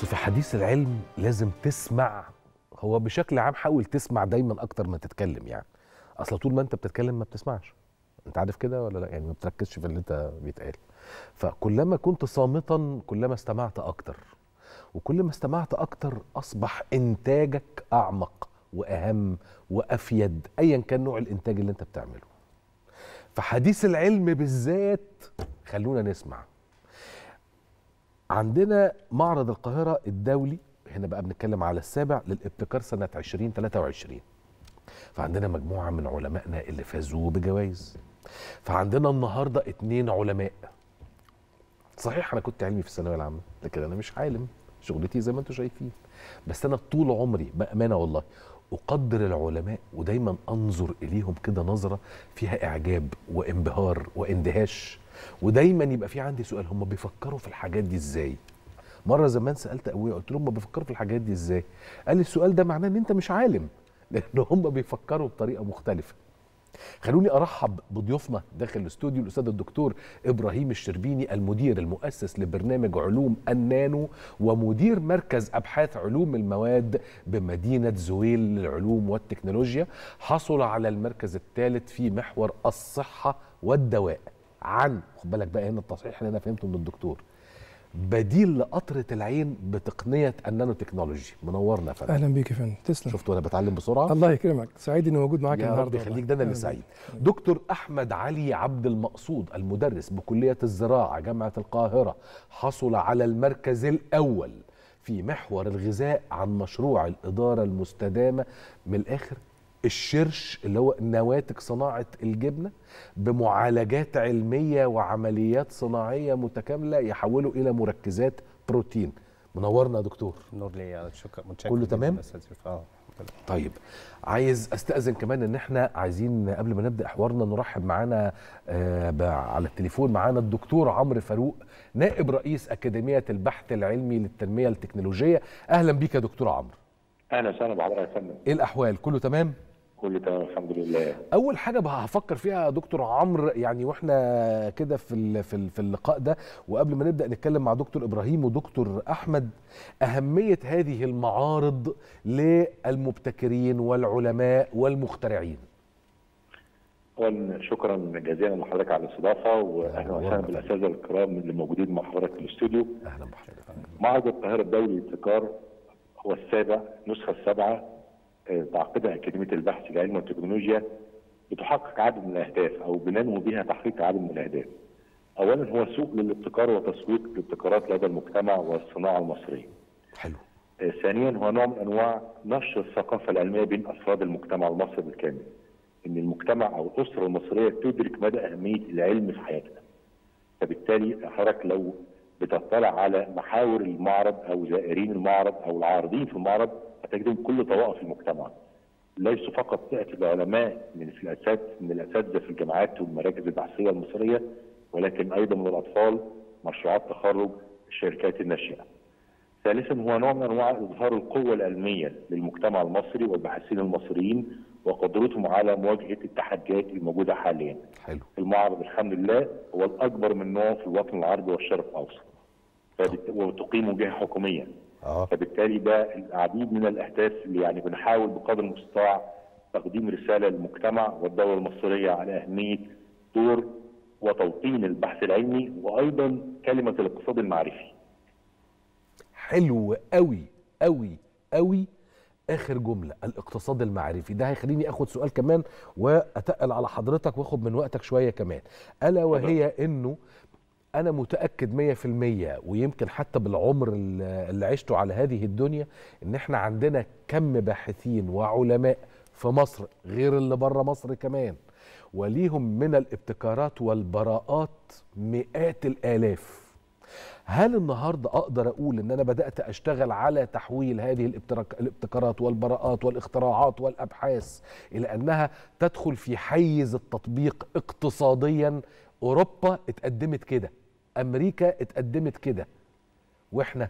في حديث العلم لازم تسمع هو بشكل عام حاول تسمع دايما اكتر ما تتكلم يعني اصل طول ما انت بتتكلم ما بتسمعش انت عارف كده ولا لا يعني ما بتركزش في اللي انت بيتقال فكلما كنت صامتا كلما استمعت اكتر وكل ما استمعت اكتر اصبح انتاجك اعمق واهم وافيد ايا كان نوع الانتاج اللي انت بتعمله فحديث العلم بالذات خلونا نسمع عندنا معرض القاهرة الدولي هنا بقى بنتكلم على السابع للابتكار سنة 2023 فعندنا مجموعة من علمائنا اللي فازوا بجوائز فعندنا النهاردة اتنين علماء صحيح أنا كنت علمي في الثانوية العامة لكن أنا مش عالم شغلتي زي ما انتم شايفين بس أنا طول عمري بأمانة والله أقدر العلماء ودايما أنظر إليهم كده نظرة فيها إعجاب وانبهار واندهاش ودايما يبقى في عندي سؤال هم بيفكروا في الحاجات دي ازاي مره زمان سالت ابويا قلت لهم هم بيفكروا في الحاجات دي ازاي قال لي السؤال ده معناه ان انت مش عالم لان هم بيفكروا بطريقه مختلفه خلوني ارحب بضيوفنا داخل الاستوديو الاستاذ الدكتور ابراهيم الشربيني المدير المؤسس لبرنامج علوم النانو ومدير مركز ابحاث علوم المواد بمدينه زويل للعلوم والتكنولوجيا حصل على المركز الثالث في محور الصحه والدواء عن خد بالك بقى هنا التصحيح اللي انا فهمته من الدكتور بديل لقطره العين بتقنيه النانو تكنولوجي منورنا يا فندم اهلا بيك يا فندم تسلم شفت وانا بتعلم بسرعه الله يكرمك سعيد اني موجود معاك يا رب النهارده يخليك والله. ده انا اللي أهلاً سعيد بيك. دكتور احمد علي عبد المقصود المدرس بكليه الزراعه جامعه القاهره حصل على المركز الاول في محور الغذاء عن مشروع الاداره المستدامه من الاخر الشرش اللي هو نواتج صناعه الجبنه بمعالجات علميه وعمليات صناعيه متكامله يحولوا الى مركزات بروتين منورنا يا دكتور نور لي شكرا متشكر كله جداً تمام؟ يا أستاذ يوسف. اه تمام. طيب عايز استاذن كمان ان احنا عايزين قبل ما نبدا حوارنا نرحب معانا آه ب- على التليفون معانا الدكتور عمرو فاروق نائب رئيس اكاديميه البحث العلمي للتنميه التكنولوجيه اهلا بيك يا دكتور عمرو اهلا وسهلا بحضرتك يا فندم ايه الاحوال كله تمام كله تمام الحمد لله اول حاجه بقى هفكر فيها يا دكتور عمرو يعني واحنا كده في ال- في ال- في اللقاء ده وقبل ما نبدا نتكلم مع دكتور ابراهيم ودكتور احمد اهميه هذه المعارض للمبتكرين والعلماء والمخترعين اولا شكرا جزيلا لحضرتك على الاستضافه واهلا أهلا وسهلا وسهلا. بالاساتذه الكرام اللي موجودين مع حضرتك في الاستوديو اهلا بحضرتك معرض القاهره الدولي للابتكار هو السابع النسخه السابعه آه، تعقدها اكاديميه البحث العلمي والتكنولوجيا بتحقق عدد من الاهداف او بننمو بها تحقيق عدد من الاهداف. اولا هو سوق للابتكار وتسويق الابتكارات لدى المجتمع والصناعه المصريه. حلو آه، ثانيا هو نوع من انواع نشر الثقافه العلميه بين افراد المجتمع المصري بالكامل. ان المجتمع او الاسره المصريه تدرك مدى اهميه العلم في حياتنا. فبالتالي حضرتك لو بتطلع على محاور المعرض او زائرين المعرض او العارضين في المعرض هتجدهم كل طوائف المجتمع. ليسوا فقط فئه العلماء من الاساتذه من الاساتذه في الجامعات والمراكز البحثيه المصريه ولكن ايضا من الاطفال مشروعات تخرج الشركات الناشئه. ثالثا هو نوع من انواع اظهار القوه العلميه للمجتمع المصري والباحثين المصريين وقدرتهم على مواجهه التحديات الموجوده حاليا. حلو المعرض الحمد لله هو الاكبر من نوعه في الوطن العربي والشرق الاوسط. فبالت- وتقيم جهه حكوميه. اه فبالتالي ده العديد من الاهداف اللي يعني بنحاول بقدر المستطاع تقديم رساله للمجتمع والدوله المصريه على اهميه دور وتوطين البحث العلمي وايضا كلمه الاقتصاد المعرفي. حلو قوي قوي قوي اخر جمله الاقتصاد المعرفي ده هيخليني اخد سؤال كمان واتقل على حضرتك واخد من وقتك شويه كمان الا وهي انه انا متاكد 100% ويمكن حتى بالعمر اللي اللي عشته على هذه الدنيا ان احنا عندنا كم باحثين وعلماء في مصر غير اللي بره مصر كمان وليهم من الابتكارات والبراءات مئات الالاف هل النهارده اقدر اقول ان انا بدات اشتغل على تحويل هذه الابتراك- الابتكارات والبراءات والاختراعات والابحاث الى انها تدخل في حيز التطبيق اقتصاديا اوروبا اتقدمت كده امريكا اتقدمت كده واحنا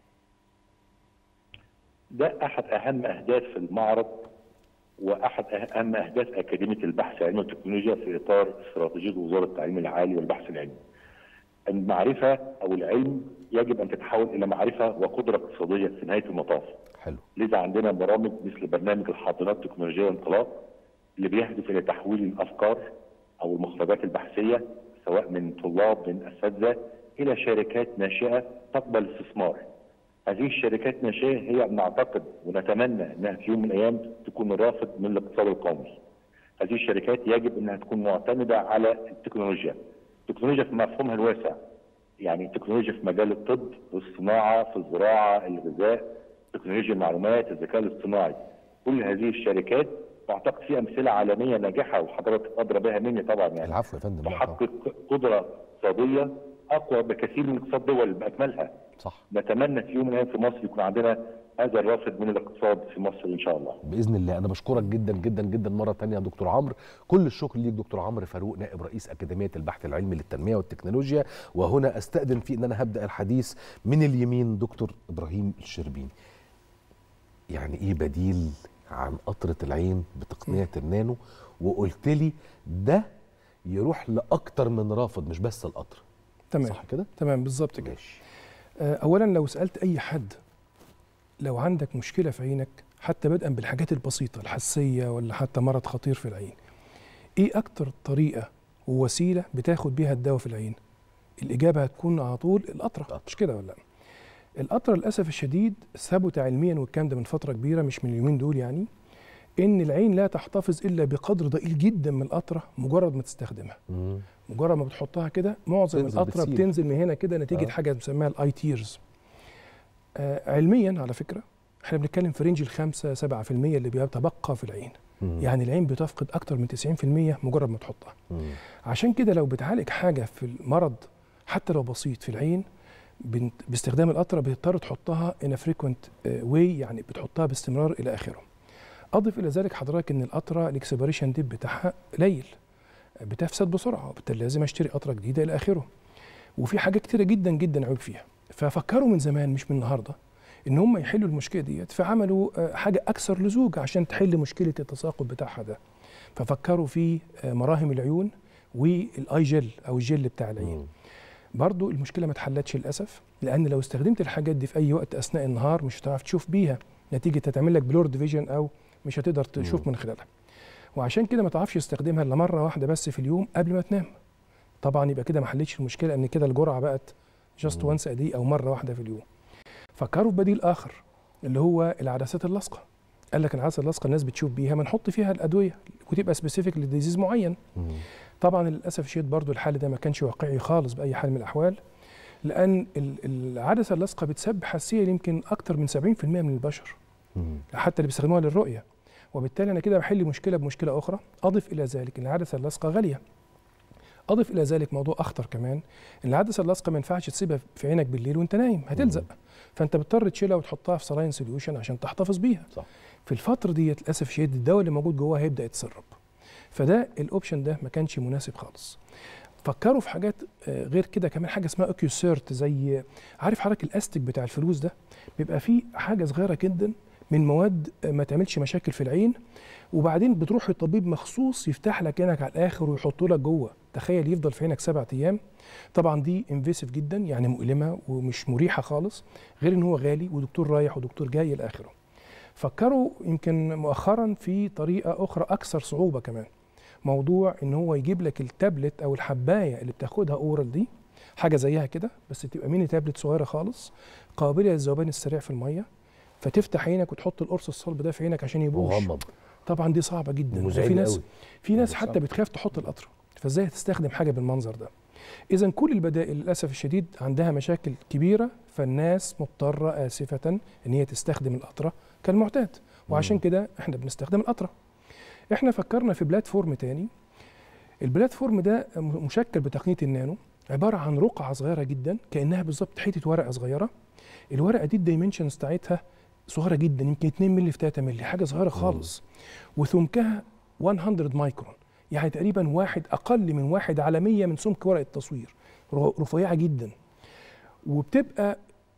ده احد اهم اهداف المعرض واحد اهم اهداف اكاديميه البحث العلمي والتكنولوجيا في اطار استراتيجيه وزاره التعليم العالي والبحث العلمي. المعرفه او العلم يجب ان تتحول الى معرفه وقدره اقتصاديه في نهايه المطاف حلو لذا عندنا برامج مثل برنامج الحاضنات التكنولوجيه والانطلاق اللي بيهدف الى تحويل الافكار او المخرجات البحثيه سواء من طلاب من اساتذه الى شركات ناشئه تقبل الاستثمار. هذه الشركات الناشئه هي نعتقد ونتمنى انها في يوم من الايام تكون الرافد من الاقتصاد القومي. هذه الشركات يجب انها تكون معتمده على التكنولوجيا. التكنولوجيا في مفهومها الواسع. يعني التكنولوجيا في مجال الطب، الصناعه، في الزراعه، الغذاء، تكنولوجيا المعلومات، الذكاء الاصطناعي. كل هذه الشركات واعتقد في امثله عالميه ناجحه وحضرتك ادرى بها مني طبعا يعني العفو يا فندم لا طبعا. تحقق قدره اقتصاديه اقوى بكثير من اقتصاد دول باكملها صح نتمنى في يوم من الايام في مصر يكون عندنا هذا الرافد من الاقتصاد في مصر ان شاء الله باذن الله انا بشكرك جدا جدا جدا مره تانية يا دكتور عمرو كل الشكر ليك دكتور عمرو فاروق نائب رئيس اكاديميه البحث العلمي للتنميه والتكنولوجيا وهنا استاذن في ان انا هبدا الحديث من اليمين دكتور ابراهيم الشربيني يعني ايه بديل عن قطره العين بتقنيه النانو وقلت لي ده يروح لاكتر من رافض مش بس القطر تمام صح كده تمام بالظبط كده ماشي آه، اولا لو سالت اي حد لو عندك مشكله في عينك حتى بدءا بالحاجات البسيطه الحساسيه ولا حتى مرض خطير في العين ايه اكتر طريقه ووسيله بتاخد بيها الدواء في العين الاجابه هتكون على طول القطره مش كده ولا لا القطره للاسف الشديد ثبت علميا والكلام ده من فتره كبيره مش من اليومين دول يعني ان العين لا تحتفظ الا بقدر ضئيل جدا من القطره مجرد ما تستخدمها مم. مجرد ما بتحطها كده معظم تنزل القطره بتسيل. بتنزل من هنا كده نتيجه آه. حاجه بنسميها الاي تيرز آه علميا على فكره احنا بنتكلم في رينج الخمسة 7% اللي بيتبقى في العين مم. يعني العين بتفقد اكتر من 90% مجرد ما تحطها مم. عشان كده لو بتعالج حاجه في المرض حتى لو بسيط في العين بنت- باستخدام القطره بتضطر تحطها ان فريكوينت واي يعني بتحطها باستمرار الى اخره اضف الى ذلك حضرتك ان القطره الاكسبريشن ديب بتاعها قليل بتفسد بسرعه وبالتالي لازم اشتري قطره جديده الى اخره وفي حاجات كتيره جدا جدا عيوب فيها ففكروا من زمان مش من النهارده ان هم يحلوا المشكله ديت فعملوا آه، حاجه اكثر لزوج عشان تحل مشكله التساقط بتاعها ده ففكروا في آه، مراهم العيون والاي جل او الجل بتاع العين مم. برضو المشكله ما اتحلتش للاسف لان لو استخدمت الحاجات دي في اي وقت اثناء النهار مش هتعرف تشوف بيها نتيجه هتعمل لك بلورد فيجن او مش هتقدر تشوف مم. من خلالها وعشان كده ما تعرفش تستخدمها الا مره واحده بس في اليوم قبل ما تنام طبعا يبقى كده ما حلتش المشكله ان كده الجرعه بقت جاست مم. وانس دي او مره واحده في اليوم فكروا في بديل اخر اللي هو العدسات اللاصقه قال لك العدسه اللاصقه الناس بتشوف بيها ما نحط فيها الادويه وتبقى سبيسيفيك لديزيز معين مم. طبعا للاسف الشديد برضو الحل ده ما كانش واقعي خالص باي حال من الاحوال لان ال- العدسه اللاصقه بتسبب حساسيه يمكن اكتر من 70% من البشر مم. حتى اللي بيستخدموها للرؤيه وبالتالي انا كده بحل مشكله بمشكله اخرى اضف الى ذلك ان العدسه اللاصقه غاليه اضف الى ذلك موضوع اخطر كمان ان العدسه اللاصقه ما ينفعش تسيبها في عينك بالليل وانت نايم هتلزق فانت بتضطر تشيلها وتحطها في سلاين سوليوشن عشان تحتفظ بيها صح. في الفتره ديت للاسف الشديد الدواء اللي موجود جواها هيبدا يتسرب فده الاوبشن ده ما كانش مناسب خالص فكروا في حاجات آه، غير كده كمان حاجه اسمها اوكيوسيرت زي عارف حضرتك الاستيك بتاع الفلوس ده بيبقى فيه حاجه صغيره جدا من مواد آه، ما تعملش مشاكل في العين وبعدين بتروح لطبيب مخصوص يفتح لك عينك على الاخر ويحطه لك جوه تخيل يفضل في عينك سبعة ايام طبعا دي انفيسيف جدا يعني مؤلمه ومش مريحه خالص غير ان هو غالي ودكتور رايح ودكتور جاي الى اخره فكروا يمكن مؤخرا في طريقه اخرى اكثر صعوبه كمان موضوع ان هو يجيب لك التابلت او الحبايه اللي بتاخدها اورال دي حاجه زيها كده بس تبقى ميني تابلت صغيره خالص قابله للذوبان السريع في الميه فتفتح عينك وتحط القرص الصلب ده في عينك عشان يبوش مغمض طبعا دي صعبه جدا مزعج وفي ناس قوي. في ناس ده حتى صعب. بتخاف تحط القطره فازاي هتستخدم حاجه بالمنظر ده اذا كل البدائل للاسف الشديد عندها مشاكل كبيره فالناس مضطره اسفه ان هي تستخدم القطره كالمعتاد وعشان مم. كده احنا بنستخدم القطره احنا فكرنا في بلاتفورم تاني البلاتفورم ده م- مشكل بتقنيه النانو عباره عن رقعه صغيره جدا كانها بالظبط حته ورقه صغيره الورقه دي الدايمنشنز بتاعتها صغيره جدا يمكن 2 مللي في 3 مللي حاجه صغيره خالص وسمكها 100 مايكرون يعني تقريبا واحد اقل من واحد على 100 من سمك ورقه التصوير ر- رفيعه جدا وبتبقى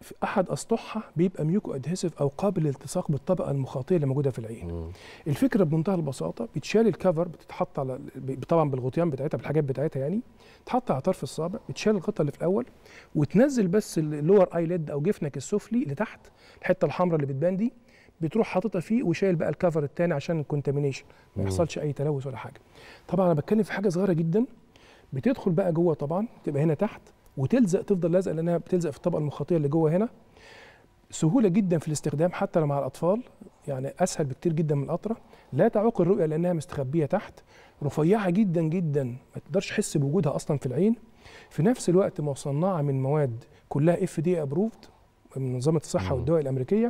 في احد اسطحها بيبقى ميوكو ادهيسيف او قابل للالتصاق بالطبقه المخاطيه اللي موجوده في العين مم. الفكره بمنتهى البساطه بيتشال الكفر بتتحط على ب- طبعا بالغطيان بتاعتها بالحاجات بتاعتها يعني تحط على طرف الصابع بتشال الغطا اللي في الاول وتنزل بس اللور اي ليد او جفنك السفلي لتحت الحته الحمراء اللي بتبان دي بتروح حاططها فيه وشايل بقى الكفر الثاني عشان الكونتامينيشن ما مم. يحصلش اي تلوث ولا حاجه طبعا انا بتكلم في حاجه صغيره جدا بتدخل بقى جوه طبعا تبقى هنا تحت وتلزق تفضل لازقه لانها بتلزق في الطبقه المخاطيه اللي جوه هنا سهوله جدا في الاستخدام حتى لو مع الاطفال يعني اسهل بكتير جدا من القطره لا تعوق الرؤيه لانها مستخبيه تحت رفيعه جدا جدا ما تقدرش تحس بوجودها اصلا في العين في نفس الوقت مصنعه من مواد كلها اف دي ابروفد من منظمه الصحه مم. والدواء الامريكيه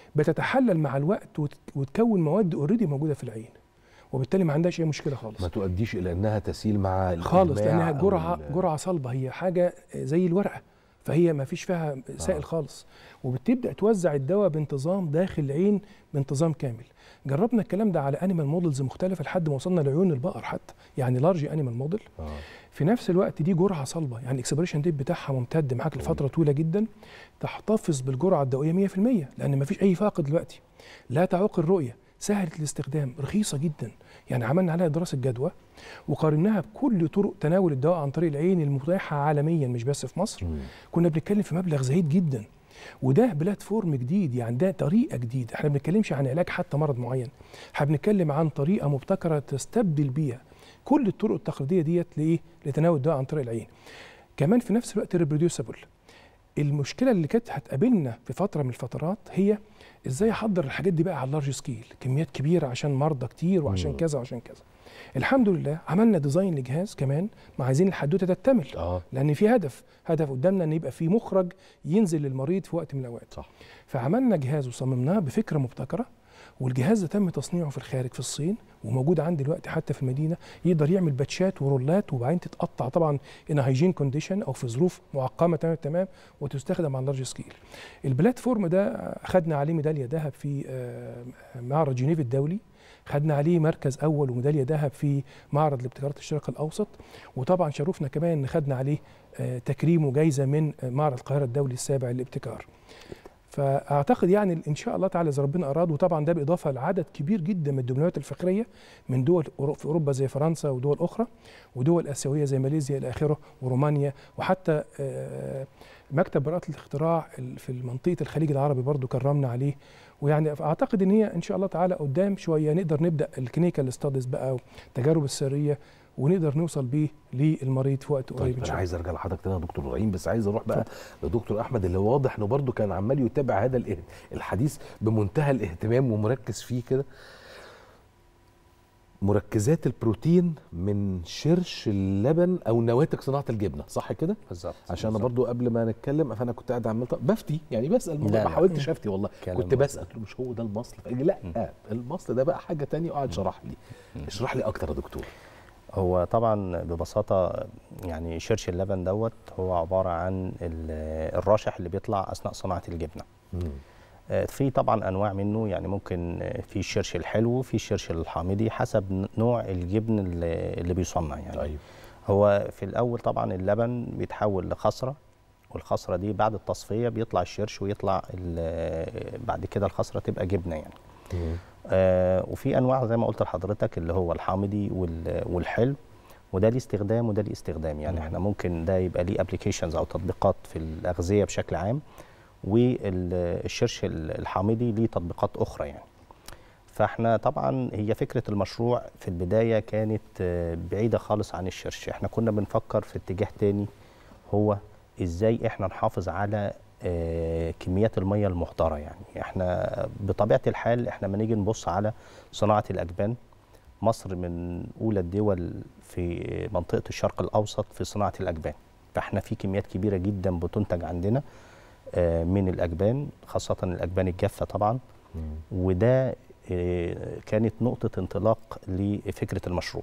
بتتحلل مع الوقت وت- وتكون مواد اوريدي موجوده في العين وبالتالي ما عندهاش اي مشكله خالص ما تؤديش الى انها تسيل مع خالص الإدماع لانها أو جرعه ال- جرعه صلبه هي حاجه زي الورقه فهي ما فيش فيها سائل آه. خالص وبتبدا توزع الدواء بانتظام داخل العين بانتظام كامل جربنا الكلام ده على انيمال مودلز مختلفه لحد ما وصلنا لعيون البقر حتى يعني لارج انيمال موديل آه. في نفس الوقت دي جرعه صلبه يعني الاكسبريشن ديت بتاعها ممتد معاك لفتره طويله جدا تحتفظ بالجرعه الدوائيه 100% لان ما فيش اي فاقد دلوقتي لا تعوق الرؤيه سهله الاستخدام رخيصه جدا يعني عملنا عليها دراسه جدوى وقارناها بكل طرق تناول الدواء عن طريق العين المتاحه عالميا مش بس في مصر مم. كنا بنتكلم في مبلغ زهيد جدا وده بلاتفورم جديد يعني ده طريقه جديده احنا ما بنتكلمش عن علاج حتى مرض معين احنا بنتكلم عن طريقه مبتكره تستبدل بيها كل الطرق التقليديه ديت لايه لتناول الدواء عن طريق العين كمان في نفس الوقت ريبروديوسبل المشكله اللي كانت هتقابلنا في فتره من الفترات هي ازاي احضر الحاجات دي بقى على اللارج سكيل كميات كبيره عشان مرضى كتير وعشان مم. كذا وعشان كذا الحمد لله عملنا ديزاين لجهاز كمان ما عايزين الحدوته تكتمل اه لان في هدف هدف قدامنا ان يبقى في مخرج ينزل للمريض في وقت من الاوقات صح. فعملنا جهاز وصممناه بفكره مبتكره والجهاز ده تم تصنيعه في الخارج في الصين وموجود عندي دلوقتي حتى في المدينه يقدر يعمل باتشات ورولات وبعدين تتقطع طبعا ان هايجين كونديشن او في ظروف معقمه تمام تمام وتستخدم على اللارج سكيل. البلاتفورم ده خدنا عليه ميداليه ذهب في آه، معرض جنيف الدولي خدنا عليه مركز اول وميداليه ذهب في معرض لابتكارات الشرق الاوسط وطبعا شرفنا كمان ان خدنا عليه آه، تكريم وجايزه من آه، معرض القاهره الدولي السابع للابتكار. فاعتقد يعني ان شاء الله تعالى اذا ربنا اراد وطبعا ده باضافه لعدد كبير جدا من الدبلوماسيات الفخريه من دول أورو- في اوروبا زي فرنسا ودول اخرى ودول اسيويه زي ماليزيا الى اخره ورومانيا وحتى آه، مكتب براءه الاختراع ال- في منطقه الخليج العربي برضو كرمنا عليه ويعني اعتقد ان هي ان شاء الله تعالى قدام شويه نقدر نبدا الكلينيكال ستاديز بقى والتجارب السريه ونقدر نوصل بيه للمريض في وقت قريب طيب ان انا شاء الله عايز ارجع لحضرتك تاني يا دكتور ابراهيم بس عايز اروح بقى لدكتور احمد اللي واضح انه برضه كان عمال يتابع هذا اله- الحديث بمنتهى الاهتمام ومركز فيه كده مركزات البروتين من شرش اللبن او نواتج صناعه الجبنه صح كده بالظبط عشان انا بالظبط. برضو قبل ما نتكلم فانا كنت قاعد عمال طب بفتي يعني بسال لا، ما لا. حاولتش افتي والله كلام كنت مظبوط. بسال قلت له مش هو ده المصل فقال لي لا مم. المصل ده بقى حاجه تانية وقعد شرح لي اشرح لي اكتر يا دكتور هو طبعا ببساطه يعني شرش اللبن دوت هو عباره عن ال- الراشح اللي بيطلع اثناء صناعه الجبنه آه، في طبعا انواع منه يعني ممكن آه، في الشرش الحلو في الشرش الحامضي حسب ن- نوع الجبن اللي اللي بيصنع يعني طيب هو في الاول طبعا اللبن بيتحول لخصره والخصره دي بعد التصفيه بيطلع الشرش ويطلع ال- بعد كده الخصره تبقى جبنه يعني آه وفي انواع زي ما قلت لحضرتك اللي هو الحامضي وال- والحلو وده ليه استخدام وده ليه استخدام يعني مم. احنا ممكن ده يبقى ليه ابلكيشنز او تطبيقات في الاغذيه بشكل عام والشرش الحامضي ليه تطبيقات اخرى يعني فاحنا طبعا هي فكره المشروع في البدايه كانت آه، بعيده خالص عن الشرش احنا كنا بنفكر في اتجاه تاني هو ازاي احنا نحافظ على آه، كميات الميه المهدره يعني احنا بطبيعه الحال احنا لما نيجي نبص على صناعه الاجبان مصر من اولى الدول في منطقه الشرق الاوسط في صناعه الاجبان فاحنا في كميات كبيره جدا بتنتج عندنا آه، من الاجبان خاصه الاجبان الجافه طبعا وده آه، كانت نقطة انطلاق لفكرة المشروع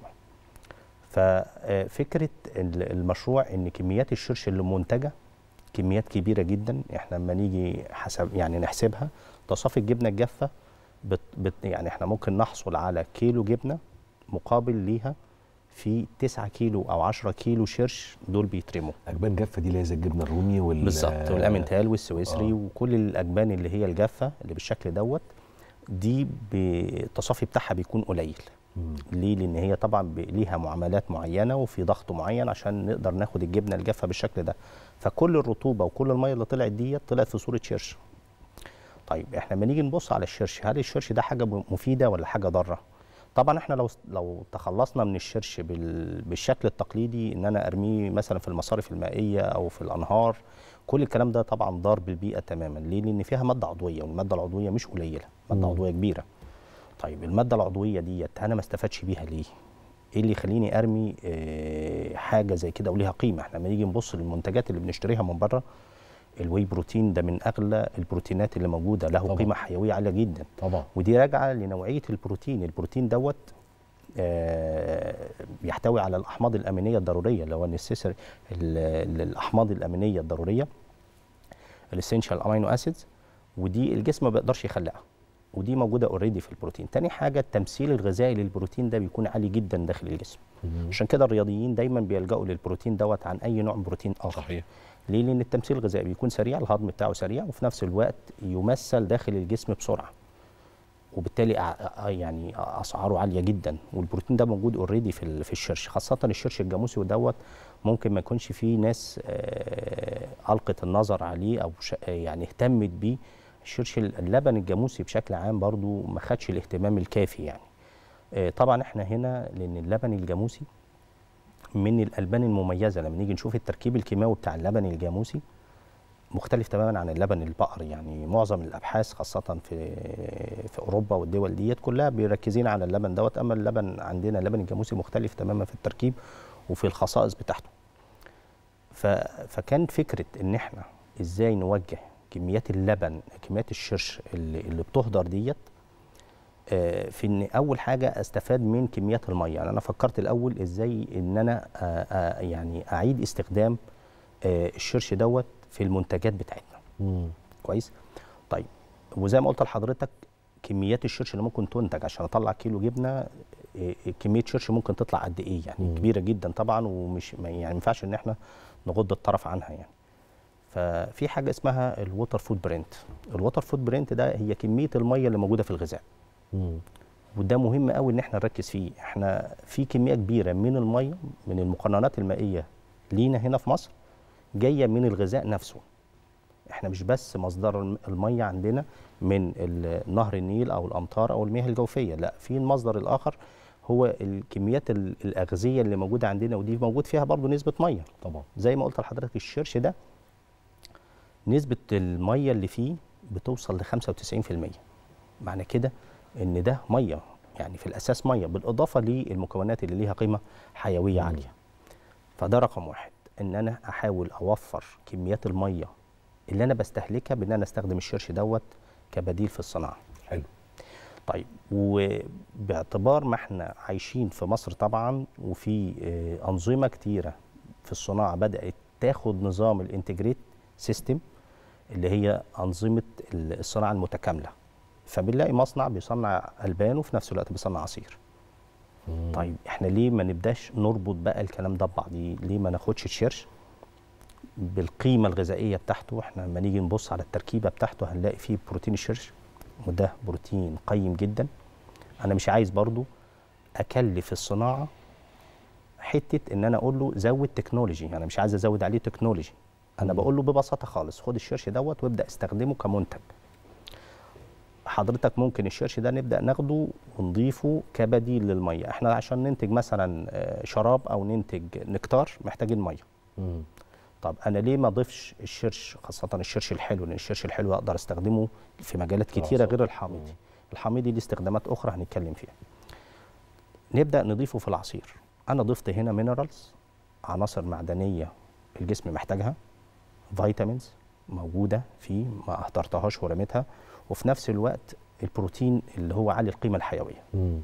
ففكرة ال- المشروع ان كميات الشرش اللي منتجة كميات كبيرة جدا احنا لما نيجي حسب يعني نحسبها تصافي الجبنة الجافة بت بت يعني احنا ممكن نحصل على كيلو جبنة مقابل ليها في 9 كيلو او 10 كيلو شرش دول بيترموا اجبان جافه دي اللي هي زي الجبنه الرومي وال بالظبط والامنتال والسويسري آه. وكل الاجبان اللي هي الجافه اللي بالشكل دوت دي التصافي بتاعها بيكون قليل مم. ليه لان هي طبعا ب- ليها معاملات معينه وفي ضغط معين عشان نقدر ناخد الجبنه الجافه بالشكل ده فكل الرطوبه وكل الميه اللي طلعت ديت طلعت في صوره شرش طيب احنا لما نيجي نبص على الشرش هل الشرش ده حاجه م- مفيده ولا حاجه ضاره طبعا احنا لو لو تخلصنا من الشرش بال- بالشكل التقليدي ان انا ارميه مثلا في المصارف المائيه او في الانهار كل الكلام ده طبعا ضار بالبيئه تماما ليه لان فيها ماده عضويه والماده العضويه مش قليله ماده مم. عضويه كبيره طيب الماده العضويه ديت انا ما استفادش بيها ليه ايه اللي يخليني ارمي آه، حاجه زي كده وليها قيمه احنا لما نيجي نبص للمنتجات اللي بنشتريها من بره الواي بروتين ده من اغلى البروتينات اللي موجوده له طبعاً. قيمه حيويه عاليه جدا طبعا ودي راجعه لنوعيه البروتين البروتين دوت آه، بيحتوي على الاحماض الامينيه الضروريه اللي هو النسيسري الاحماض الامينيه الضروريه الاسينشال امينو اسيدز ودي الجسم ما بيقدرش يخلقها ودي موجوده اوريدي في البروتين تاني حاجه التمثيل الغذائي للبروتين ده بيكون عالي جدا داخل الجسم مم. عشان كده الرياضيين دايما بيلجأوا للبروتين دوت عن اي نوع بروتين اخر صحيح ليه؟ لأن التمثيل الغذائي بيكون سريع الهضم بتاعه سريع وفي نفس الوقت يمثل داخل الجسم بسرعة وبالتالي أع- أ- يعني أسعاره عالية جدا والبروتين ده موجود اوريدي في ال- في الشرش خاصة الشرش الجاموسي ودوت ممكن ما يكونش فيه ناس آه، ألقت النظر عليه أو ش- يعني اهتمت بيه الشرش ال- اللبن الجاموسي بشكل عام برضو ما خدش الاهتمام الكافي يعني آه، طبعا احنا هنا لأن اللبن الجاموسي من الالبان المميزه لما نيجي نشوف التركيب الكيماوي بتاع اللبن الجاموسي مختلف تماما عن اللبن البقري يعني معظم الابحاث خاصه في في اوروبا والدول ديت كلها بيركزين على اللبن دوت اما اللبن عندنا اللبن الجاموسي مختلف تماما في التركيب وفي الخصائص بتاعته ف فكان فكره ان احنا ازاي نوجه كميات اللبن كميات الشرش اللي, اللي بتهدر ديت آه، في ان اول حاجه استفاد من كميات الميه يعني انا فكرت الاول ازاي ان انا آه، آه، يعني اعيد استخدام آه، الشرش دوت في المنتجات بتاعتنا مم. كويس طيب وزي ما قلت لحضرتك كميات الشرش اللي ممكن تنتج عشان اطلع كيلو جبنه آه، كميه شرش ممكن تطلع قد ايه يعني مم. كبيره جدا طبعا ومش ما- يعني ما ينفعش ان احنا نغض الطرف عنها يعني ففي حاجه اسمها الووتر فود برنت الووتر فود برنت ده هي كميه الميه اللي موجوده في الغذاء مم. وده مهم قوي ان احنا نركز فيه احنا في كميه كبيره من الميه من المقننات المائيه لينا هنا في مصر جايه من الغذاء نفسه احنا مش بس مصدر الم- الميه عندنا من ال- نهر النيل او الامطار او المياه الجوفيه لا في المصدر الاخر هو الكميات ال- الاغذيه اللي موجوده عندنا ودي موجود فيها برضو نسبه ميه طبعا زي ما قلت لحضرتك الشرش ده نسبة المية اللي فيه بتوصل ل 95% معنى كده ان ده مية يعني في الاساس مية بالاضافة للمكونات اللي ليها قيمة حيوية مم. عالية فده رقم واحد ان انا احاول اوفر كميات المية اللي انا بستهلكها بان انا استخدم الشرش دوت كبديل في الصناعة حلو طيب وباعتبار ما احنا عايشين في مصر طبعا وفي آه، انظمه كتيره في الصناعه بدات تاخد نظام الانتجريت سيستم اللي هي انظمه ال- الصناعه المتكامله فبنلاقي مصنع بيصنع البان وفي نفس الوقت بيصنع عصير مم. طيب احنا ليه ما نبداش نربط بقى الكلام ده ببعض ليه ما ناخدش الشرش بالقيمه الغذائيه بتاعته احنا لما نيجي نبص على التركيبه بتاعته هنلاقي فيه بروتين الشرش وده بروتين قيم جدا انا مش عايز برضو اكلف الصناعه حته ان انا اقول له زود تكنولوجي انا مش عايز ازود عليه تكنولوجي انا مم. بقول له ببساطه خالص خد الشرش دوت وابدا استخدمه كمنتج حضرتك ممكن الشرش ده نبدا ناخده ونضيفه كبديل للميه احنا عشان ننتج مثلا آه، شراب او ننتج نكتار محتاجين ميه مم. طب انا ليه ما اضيفش الشرش خاصه الشرش الحلو لان الشرش الحلو اقدر استخدمه في مجالات كتيره العصائر. غير الحامضي الحامضي ليه استخدامات اخرى هنتكلم فيها نبدا نضيفه في العصير انا ضفت هنا مينرالز عناصر معدنيه الجسم محتاجها فيتامينز موجوده فيه ما اهدرتهاش ورميتها وفي نفس الوقت البروتين اللي هو عالي القيمه الحيويه مم.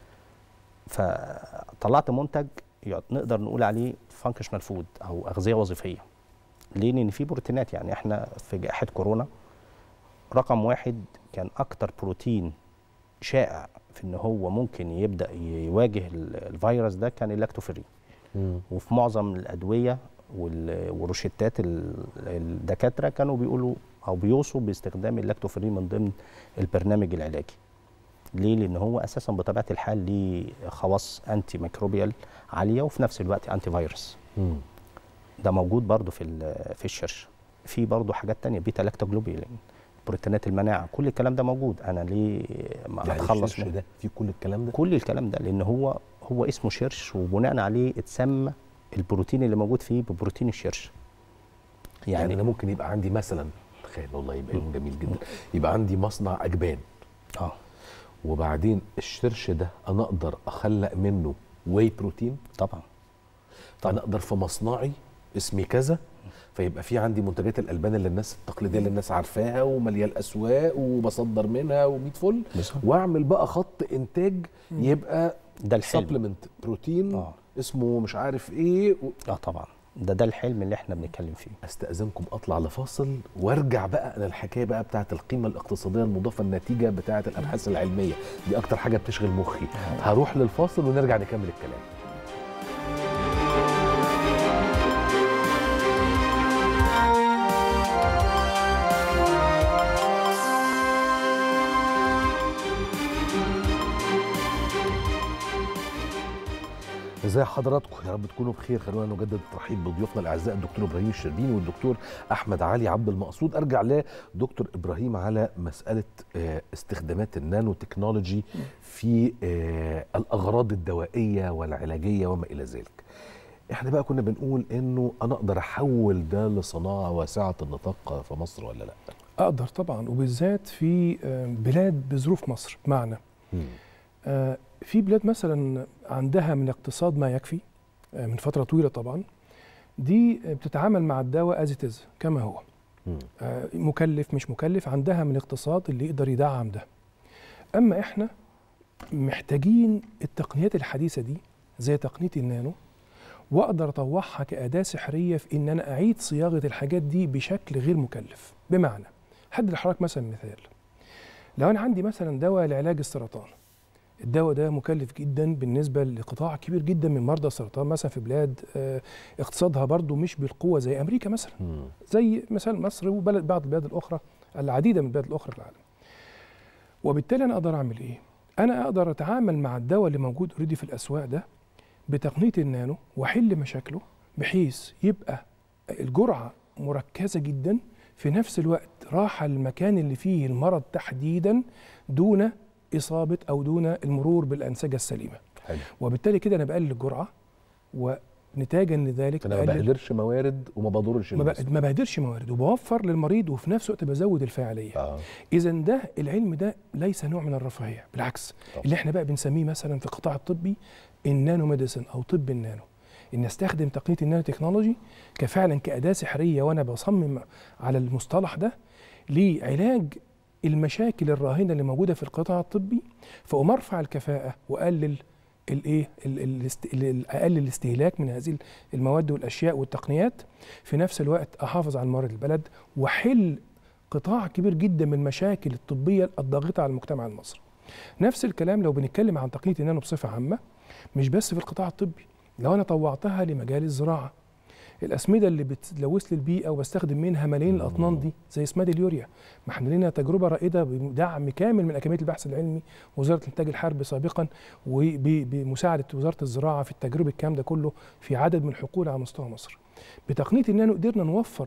فطلعت منتج يعت- نقدر نقول عليه فانكشنال فود او اغذيه وظيفيه ليه لان في بروتينات يعني احنا في جائحه كورونا رقم واحد كان اكتر بروتين شائع في ان هو ممكن يبدا يواجه ال- الفيروس ده كان اللاكتوفيرين مم. وفي معظم الادويه وال- والروشتات ال- الدكاتره كانوا بيقولوا او بيوصوا باستخدام اللاكتوفيرين من ضمن البرنامج العلاجي ليه لان هو اساسا بطبيعه الحال ليه خواص انتي ميكروبيال عاليه وفي نفس الوقت انتي فيروس مم. ده موجود برضو في ال- في الشرش في برضو حاجات تانية بيتا لاكتوجلوبولين بروتينات المناعه كل الكلام ده موجود انا ليه ما يعني اتخلص الشرش منه ده في كل الكلام ده كل الكلام ده لان هو هو اسمه شرش وبناء عليه اتسمى البروتين اللي موجود فيه ببروتين الشرش يعني, يعني, انا ممكن يبقى عندي مثلا تخيل والله يبقى يوم جميل جدا يبقى عندي مصنع اجبان اه وبعدين الشرش ده انا اقدر اخلق منه واي بروتين طبعا فانا اقدر في مصنعي اسمي كذا فيبقى في عندي منتجات الالبان اللي الناس التقليديه اللي الناس عارفاها وماليه الاسواق وبصدر منها و100 فل بالظبط. واعمل بقى خط انتاج يبقى ده الحلم سبلمنت بروتين آه. اسمه مش عارف ايه و... اه طبعا ده ده الحلم اللي احنا بنتكلم فيه استاذنكم اطلع لفاصل وارجع بقى انا الحكايه بقى بتاعت القيمه الاقتصاديه المضافه النتيجه بتاعت الابحاث العلميه دي اكتر حاجه بتشغل مخي هروح للفاصل ونرجع نكمل الكلام ازي حضراتكم يا رب تكونوا بخير خلونا نجدد الترحيب بضيوفنا الاعزاء الدكتور ابراهيم الشربيني والدكتور احمد علي عبد المقصود ارجع لدكتور ابراهيم على مساله آه، استخدامات النانو تكنولوجي في آه، الاغراض الدوائيه والعلاجيه وما الى ذلك احنا بقى كنا بنقول انه انا اقدر احول ده لصناعه واسعه النطاق في مصر ولا لا اقدر طبعا وبالذات في آه، بلاد بظروف مصر بمعنى آه، في بلاد مثلا عندها من الاقتصاد ما يكفي آه، من فتره طويله طبعا دي آه، بتتعامل مع الدواء از از كما هو مم. آه، مكلف مش مكلف عندها من الاقتصاد اللي يقدر يدعم ده اما احنا محتاجين التقنيات الحديثه دي زي تقنيه النانو واقدر اطوعها كاداه سحريه في ان انا اعيد صياغه الحاجات دي بشكل غير مكلف بمعنى حد لحضرتك مثلا مثال لو انا عندي مثلا دواء لعلاج السرطان الدواء ده مكلف جدا بالنسبه لقطاع كبير جدا من مرضى السرطان مثلا في بلاد آه، اقتصادها برضو مش بالقوه زي امريكا مثلا مم. زي مثلا مصر وبلد بعض البلاد الاخرى العديده من البلاد الاخرى في العالم وبالتالي انا اقدر اعمل ايه انا اقدر اتعامل مع الدواء اللي موجود اوريدي في الاسواق ده بتقنيه النانو واحل مشاكله بحيث يبقى الجرعه مركزه جدا في نفس الوقت راح المكان اللي فيه المرض تحديدا دون اصابه او دون المرور بالانسجه السليمه حلو وبالتالي كده انا بقلل الجرعه ونتاجا لذلك انا ما بقلل- بهدرش موارد وما بضرش ما الناس بق- ما بهدرش موارد وبوفر للمريض وفي نفس الوقت بزود الفاعليه اه اذا ده العلم ده ليس نوع من الرفاهيه بالعكس طبعا. اللي احنا بقى بنسميه مثلا في القطاع الطبي النانو ميديسن او طب النانو ان استخدم تقنيه النانو تكنولوجي كفعلا كاداه سحريه وانا بصمم على المصطلح ده لعلاج المشاكل الراهنه اللي موجوده في القطاع الطبي فاقوم ارفع الكفاءه واقلل الايه ال- ال- الاست- ال- اقلل الاستهلاك من هذه المواد والاشياء والتقنيات في نفس الوقت احافظ على موارد البلد واحل قطاع كبير جدا من المشاكل الطبيه الضاغطه على المجتمع المصري. نفس الكلام لو بنتكلم عن تقنيه النانو بصفه عامه مش بس في القطاع الطبي لو انا طوعتها لمجال الزراعه الاسمده اللي بتلوث لي البيئه وبستخدم منها ملايين الاطنان دي زي اسماد اليوريا ما احنا لنا تجربه رائده بدعم كامل من اكاديميه البحث العلمي وزاره الانتاج الحربي سابقا وبمساعده وزاره الزراعه في التجربه الكلام ده كله في عدد من الحقول على مستوى مصر بتقنيه النانو قدرنا نوفر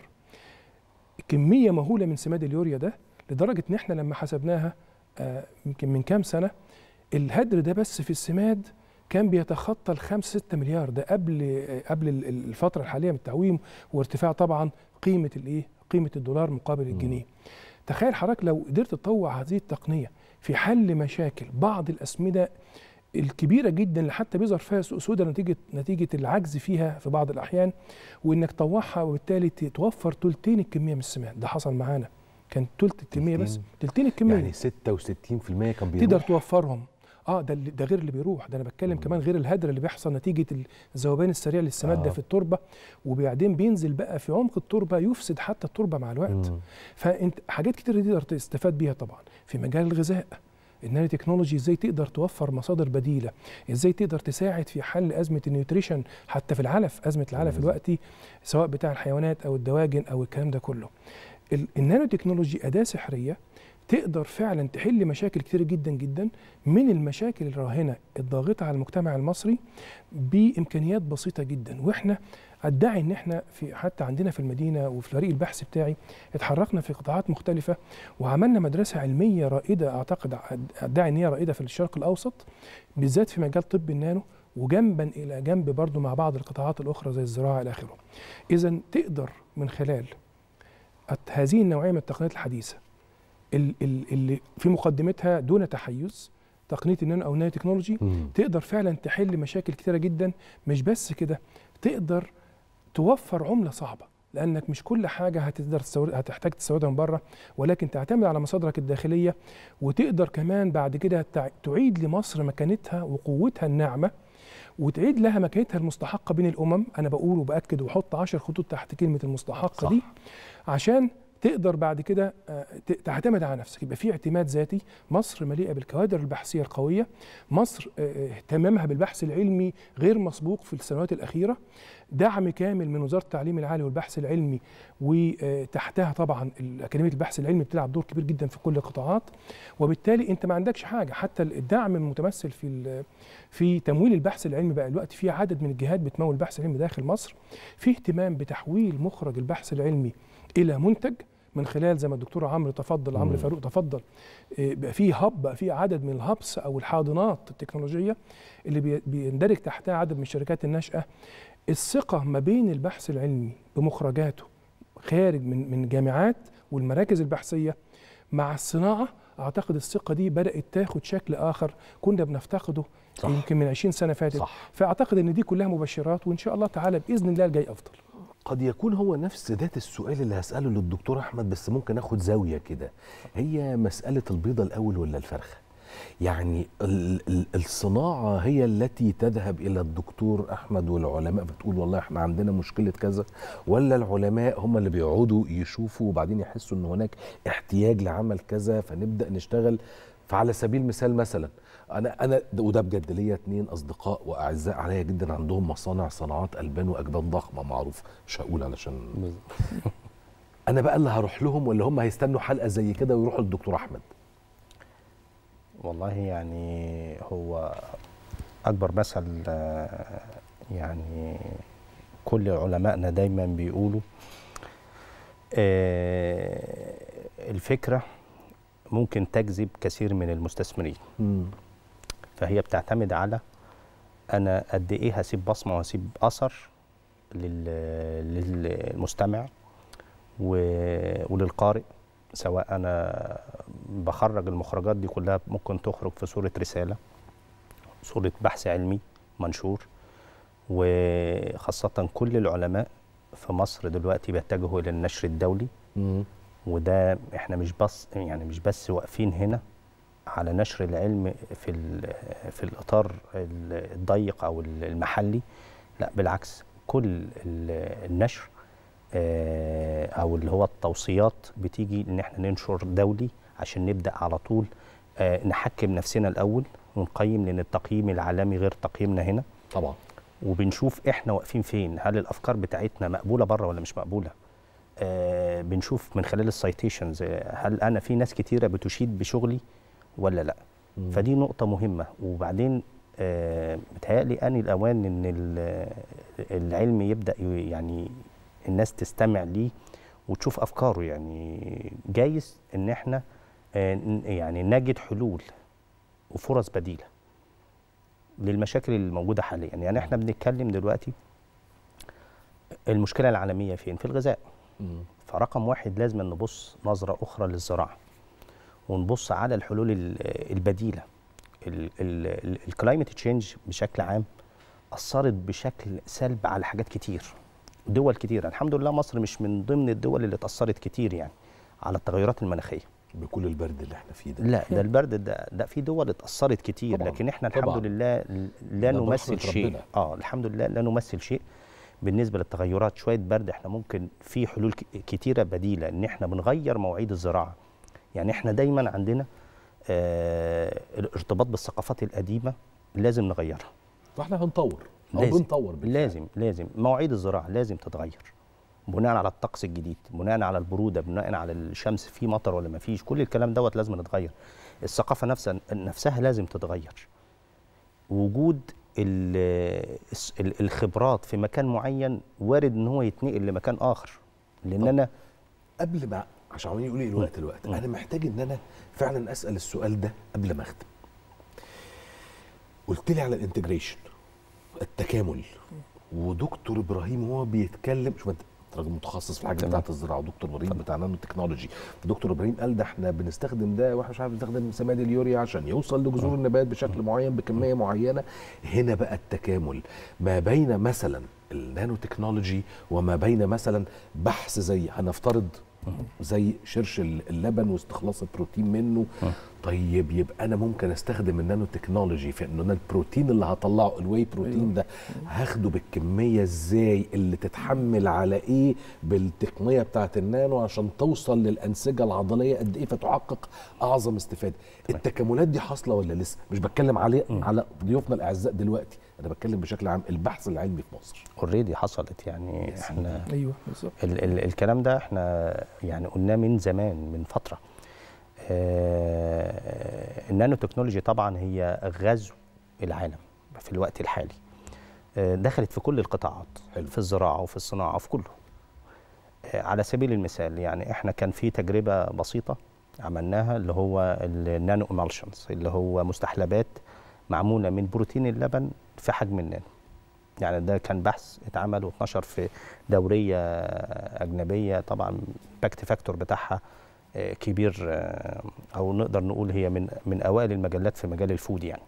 كميه مهوله من سماد اليوريا ده لدرجه ان احنا لما حسبناها آه، يمكن من كام سنه الهدر ده بس في السماد كان بيتخطى ال 5 6 مليار ده قبل آه، قبل ال- ال- الفتره الحاليه من التعويم وارتفاع طبعا قيمه الايه؟ قيمه الدولار مقابل الجنيه. تخيل حضرتك لو قدرت تطوع هذه التقنيه في حل مشاكل بعض الاسمده الكبيره جدا اللي حتى بيظهر فيها سوء سوداء نتيجه نتيجه العجز فيها في بعض الاحيان وانك تطوعها وبالتالي ت- توفر ثلثين الكميه من السماد ده حصل معانا كان ثلث الكميه بس تلتين؟ ثلثين الكميه يعني 66% كان بيروح تقدر توفرهم اه ده اللي- ده غير اللي بيروح ده انا بتكلم كمان غير الهدر اللي بيحصل نتيجه الذوبان السريع للسماد ده آه. في التربه وبعدين بينزل بقى في عمق التربه يفسد حتى التربه مع الوقت مم. فانت حاجات كتير تقدر تستفاد بيها طبعا في مجال الغذاء النانو تكنولوجي ازاي تقدر توفر مصادر بديله ازاي تقدر تساعد في حل ازمه النيوتريشن حتى في العلف ازمه العلف دلوقتي سواء بتاع الحيوانات او الدواجن او الكلام ده كله ال- النانو تكنولوجي اداه سحريه تقدر فعلا تحل مشاكل كتير جدا جدا من المشاكل الراهنه الضاغطه على المجتمع المصري بامكانيات بسيطه جدا واحنا ادعي ان احنا في حتى عندنا في المدينه وفي فريق البحث بتاعي اتحركنا في قطاعات مختلفه وعملنا مدرسه علميه رائده اعتقد ادعي ان هي رائده في الشرق الاوسط بالذات في مجال طب النانو وجنبا الى جنب برضو مع بعض القطاعات الاخرى زي الزراعه الى اخره. اذا تقدر من خلال الت- هذه النوعيه من التقنيات الحديثه ال- ال- اللي في مقدمتها دون تحيز تقنيه النانو او النانو تكنولوجي مم. تقدر فعلا تحل مشاكل كتيره جدا مش بس كده تقدر توفر عمله صعبه لانك مش كل حاجه هتقدر تستورد هتحتاج تستوردها من بره ولكن تعتمد على مصادرك الداخليه وتقدر كمان بعد كده تع- تعيد لمصر مكانتها وقوتها الناعمه وتعيد لها مكانتها المستحقه بين الامم انا بقول وباكد واحط 10 خطوط تحت كلمه المستحقه صح. دي عشان تقدر بعد كده آه، ت- تعتمد على نفسك يبقى في اعتماد ذاتي مصر مليئه بالكوادر البحثيه القويه مصر آه، اهتمامها بالبحث العلمي غير مسبوق في السنوات الاخيره دعم كامل من وزاره التعليم العالي والبحث العلمي وتحتها طبعا اكاديميه البحث العلمي بتلعب دور كبير جدا في كل القطاعات وبالتالي انت ما عندكش حاجه حتى الدعم المتمثل في ال- في تمويل البحث العلمي بقى الوقت في عدد من الجهات بتمول البحث العلمي داخل مصر في اهتمام بتحويل مخرج البحث العلمي الى منتج من خلال زي ما الدكتور عمرو تفضل عمرو مم. فاروق تفضل آه، بقى في هب بقى في عدد من الهبس او الحاضنات التكنولوجيه اللي بي- بيندرج تحتها عدد من الشركات الناشئه الثقه ما بين البحث العلمي بمخرجاته خارج من من جامعات والمراكز البحثيه مع الصناعه اعتقد الثقه دي بدات تاخد شكل اخر كنا بنفتقده صح. يمكن من 20 سنه فاتت صح فاعتقد ان دي كلها مبشرات وان شاء الله تعالى باذن الله الجاي افضل قد يكون هو نفس ذات السؤال اللي هسأله للدكتور أحمد بس ممكن أخد زاوية كده هي مسألة البيضة الأول ولا الفرخة يعني ال- ال- الصناعة هي التي تذهب إلى الدكتور أحمد والعلماء بتقول والله احنا عندنا مشكلة كذا ولا العلماء هم اللي بيقعدوا يشوفوا وبعدين يحسوا أن هناك احتياج لعمل كذا فنبدأ نشتغل فعلى سبيل المثال مثلا انا انا ده- وده بجد ليا اتنين اصدقاء واعزاء عليا جدا عندهم مصانع صناعات البان واجبان ضخمه معروف مش هقول علشان انا بقى اللي هروح لهم ولا هم هيستنوا حلقه زي كده ويروحوا للدكتور احمد والله يعني هو اكبر مثل آه، يعني كل علمائنا دايما بيقولوا آه، الفكره ممكن تجذب كثير من المستثمرين فهي بتعتمد على انا قد ايه هسيب بصمه وهسيب اثر لل- للمستمع و- وللقارئ سواء انا بخرج المخرجات دي كلها ممكن تخرج في صوره رساله صوره بحث علمي منشور وخاصه كل العلماء في مصر دلوقتي بيتجهوا الى النشر الدولي مم. وده احنا مش بس يعني مش بس واقفين هنا على نشر العلم في ال- في الاطار ال- الضيق او ال- المحلي لا بالعكس كل ال- النشر آه، او اللي هو التوصيات بتيجي ان احنا ننشر دولي عشان نبدا على طول آه، نحكم نفسنا الاول ونقيم لان التقييم العالمي غير تقييمنا هنا طبعا وبنشوف احنا واقفين فين هل الافكار بتاعتنا مقبوله بره ولا مش مقبوله آه بنشوف من خلال السايتيشنز هل انا في ناس كتيره بتشيد بشغلي ولا لا مم. فدي نقطه مهمه وبعدين آه بتهيألي ان الاوان ان ال- العلم يبدا ي- يعني الناس تستمع ليه وتشوف افكاره يعني جايز ان احنا آه ن- يعني نجد حلول وفرص بديله للمشاكل الموجوده حاليا يعني احنا بنتكلم دلوقتي المشكله العالميه فين في الغذاء مم. فرقم واحد لازم نبص نظره اخرى للزراعه ونبص على الحلول ال- البديله الكلايمت تشينج بشكل عام اثرت بشكل سلب على حاجات كتير دول كتير الحمد لله مصر مش من ضمن الدول اللي اتاثرت كتير يعني على التغيرات المناخيه بكل البرد اللي احنا فيه ده لا ده البرد ده ده في دول اتاثرت كتير طبعاً، لكن احنا طبعاً. الحمد لله لا ده نمثل برحمة شيء ربنا. اه الحمد لله لا نمثل شيء بالنسبه للتغيرات شويه برد احنا ممكن في حلول ك- كتيره بديله ان احنا بنغير مواعيد الزراعه يعني احنا دايما عندنا آه الارتباط بالثقافات القديمه لازم نغيرها فاحنا هنطور او لازم. بنطور بالفعل. لازم لازم مواعيد الزراعه لازم تتغير بناء على الطقس الجديد بناء على البروده بناء على الشمس في مطر ولا ما فيش كل الكلام دوت لازم يتغير الثقافه نفسها نفسها لازم تتغير وجود ال- الس- ال- الخبرات في مكان معين وارد ان هو يتنقل لمكان اخر لان طب. انا قبل ما عشان عمالين يقولوا لي الوقت الوقت مم. انا محتاج ان انا فعلا اسال السؤال ده قبل ما اختم قلت لي على الانتجريشن التكامل ودكتور ابراهيم هو بيتكلم شوف انت راجل متخصص في الحاجه تمام. بتاعت الزراعه ودكتور ابراهيم بتاع نانو تكنولوجي دكتور ابراهيم قال ده احنا بنستخدم ده واحنا مش عارف بنستخدم سماد اليوريا عشان يوصل لجذور النبات بشكل معين بكميه معينه هنا بقى التكامل ما بين مثلا النانو تكنولوجي وما بين مثلا بحث زي هنفترض زي شرش اللبن واستخلاص البروتين منه طيب يبقى انا ممكن استخدم النانو تكنولوجي في انه انا البروتين اللي هطلعه الواي بروتين ده هاخده بالكميه ازاي اللي تتحمل على ايه بالتقنيه بتاعت النانو عشان توصل للانسجه العضليه قد ايه فتحقق اعظم استفاده التكاملات دي حاصله ولا لسه مش بتكلم عليه على ضيوفنا الاعزاء دلوقتي انا بتكلم بشكل عام البحث العلمي في مصر اوريدي حصلت يعني احنا ايوه بالظبط ال ال الكلام ده احنا يعني قلناه من زمان من فتره آه النانو تكنولوجي طبعا هي غزو العالم في الوقت الحالي آه دخلت في كل القطاعات حلو. في الزراعه وفي الصناعه وفي كله آه على سبيل المثال يعني احنا كان في تجربه بسيطه عملناها اللي هو النانو امالشنز اللي هو مستحلبات معموله من بروتين اللبن في حجم النانو يعني ده كان بحث اتعمل واتنشر في دوريه اجنبيه طبعا باكت فاكتور بتاعها آه، كبير آه، او نقدر نقول هي من من اوائل المجلات في مجال الفود يعني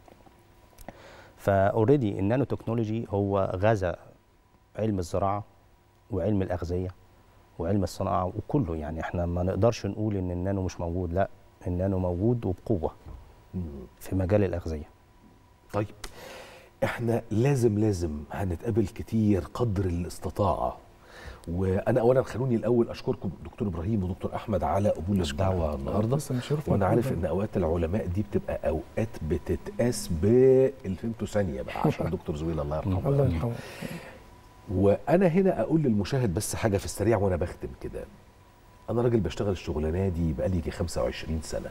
فاوريدي النانو تكنولوجي هو غزا علم الزراعه وعلم الاغذيه وعلم الصناعه وكله يعني احنا ما نقدرش نقول ان النانو مش موجود لا النانو موجود وبقوه في مجال الاغذيه طيب احنا لازم لازم هنتقابل كتير قدر الاستطاعه وانا اولا خلوني الاول اشكركم دكتور ابراهيم ودكتور احمد على قبول الدعوه النهارده تسلم، شرف وانا ليك عارف جداً. ان اوقات العلماء دي بتبقى اوقات بتتقاس بالفيمتو ثانيه بقى عشان دكتور زويل الله يرحمه الله يرحمه وانا هنا اقول للمشاهد بس حاجه في السريع وانا بختم كده انا راجل بشتغل الشغلانه دي بقالي يجي 25 سنه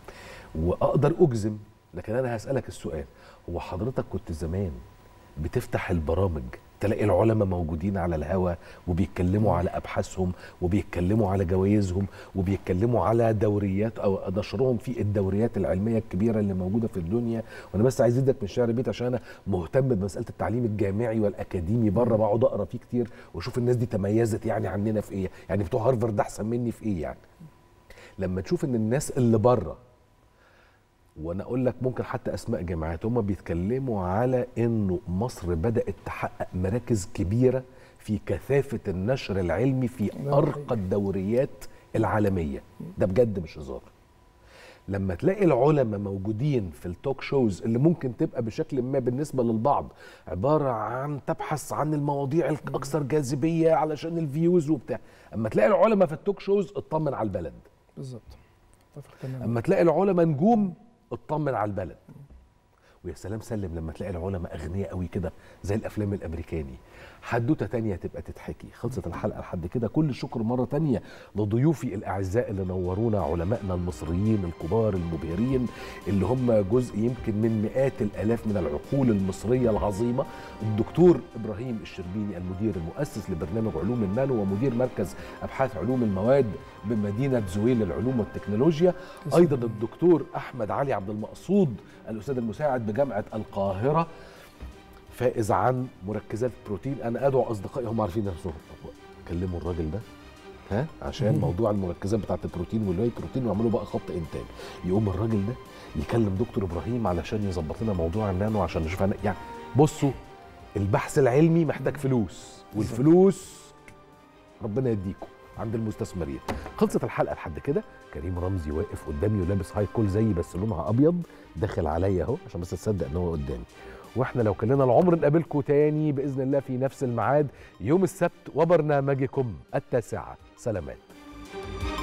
واقدر اجزم لكن انا هسالك السؤال هو حضرتك كنت زمان بتفتح البرامج تلاقي العلماء موجودين على الهوا وبيتكلموا على ابحاثهم وبيتكلموا على جوائزهم وبيتكلموا على دوريات او نشرهم في الدوريات العلميه الكبيره اللي موجوده في الدنيا وانا بس عايز ادك من شعر بيت عشان انا مهتم بمساله التعليم الجامعي والاكاديمي بره بقعد اقرا فيه كتير واشوف الناس دي تميزت يعني عننا في ايه يعني بتوع هارفارد احسن مني في ايه يعني لما تشوف ان الناس اللي بره وانا اقول لك ممكن حتى اسماء جامعات هم بيتكلموا على انه مصر بدات تحقق مراكز كبيره في كثافه النشر العلمي في ده ارقى الدوريات العالميه ده بجد مش هزار لما تلاقي العلماء موجودين في التوك شوز اللي ممكن تبقى بشكل ما بالنسبه للبعض عباره عن تبحث عن المواضيع الاكثر جاذبيه علشان الفيوز وبتاع اما تلاقي العلماء في التوك شوز اطمن على البلد بالظبط اتفق تماما اما تلاقي العلماء نجوم اطمن على البلد ويا سلام سلم لما تلاقي العلماء اغنياء قوي كده زي الافلام الامريكاني حدوته تانية تبقى تتحكي خلصت الحلقه لحد كده كل الشكر مره تانية لضيوفي الاعزاء اللي نورونا علمائنا المصريين الكبار المبهرين اللي هم جزء يمكن من مئات الالاف من العقول المصريه العظيمه الدكتور ابراهيم الشربيني المدير المؤسس لبرنامج علوم النانو ومدير مركز ابحاث علوم المواد بمدينه زويل للعلوم والتكنولوجيا ايضا الدكتور احمد علي عبد المقصود الاستاذ المساعد بجامعه القاهره فائز عن مركزات بروتين انا ادعو اصدقائي هم عارفين نفسهم كلموا الراجل ده ها عشان موضوع المركزات بتاعت البروتين والواي بروتين ويعملوا بقى خط انتاج يقوم الراجل ده يكلم دكتور ابراهيم علشان يظبط لنا موضوع النانو عشان نشوف هن- يعني بصوا البحث العلمي محتاج فلوس والفلوس ربنا يديكم عند المستثمرين خلصت الحلقه لحد كده كريم رمزي واقف قدامي ولابس هاي كول زيي بس لونها ابيض داخل عليا اهو عشان بس تصدق ان هو قدامي واحنا لو كلنا العمر نقابلكم تاني باذن الله في نفس الميعاد يوم السبت وبرنامجكم التاسعه سلامات